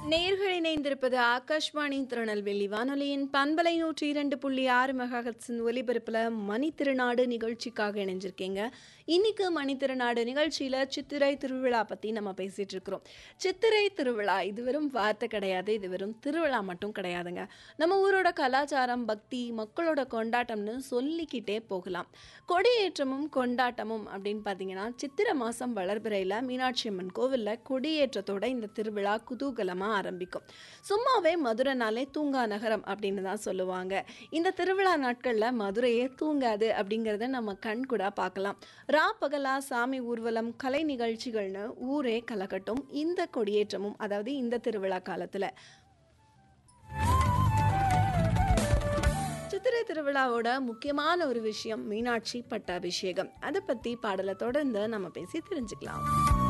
நேர்கள் இணைந்திருப்பது ஆகாஷ்வாணி திருநெல்வேலி வானொலியின் பண்பலை நூற்றி இரண்டு புள்ளி ஆறு மெகாஹட்ஸின் ஒலிபரப்பில் மணி திருநாடு நிகழ்ச்சிக்காக இணைஞ்சிருக்கீங்க இன்னைக்கு மணி திருநாடு நிகழ்ச்சியில் சித்திரை திருவிழா பற்றி நம்ம பேசிட்டு இருக்கிறோம் சித்திரை திருவிழா இது வெறும் வார்த்தை கிடையாது இது வெறும் திருவிழா மட்டும் கிடையாதுங்க நம்ம ஊரோட கலாச்சாரம் பக்தி மக்களோட கொண்டாட்டம்னு சொல்லிக்கிட்டே போகலாம் கொடியேற்றமும் கொண்டாட்டமும் அப்படின்னு பார்த்தீங்கன்னா சித்திரை மாதம் வளர்பிறையில் மீனாட்சி அம்மன் கோவிலில் கொடியேற்றத்தோட இந்த திருவிழா குதூகலமாக ஆரம்பிக்கும் சும்மாவே மதுரைனாலே தூங்கா நகரம் அப்படின்னு தான் சொல்லுவாங்க இந்த திருவிழா நாட்களில் மதுரையே தூங்காது அப்படிங்கிறத நம்ம கண் கூட பார்க்கலாம் ரா பகலா சாமி ஊர்வலம் கலை நிகழ்ச்சிகள்னு ஊரே கலக்கட்டும் இந்த கொடியேற்றமும் அதாவது இந்த திருவிழா காலத்தில் சித்திரை திருவிழாவோட முக்கியமான ஒரு விஷயம் மீனாட்சி பட்டாபிஷேகம் அதை பற்றி பாடலை தொடர்ந்து நம்ம பேசி தெரிஞ்சுக்கலாம்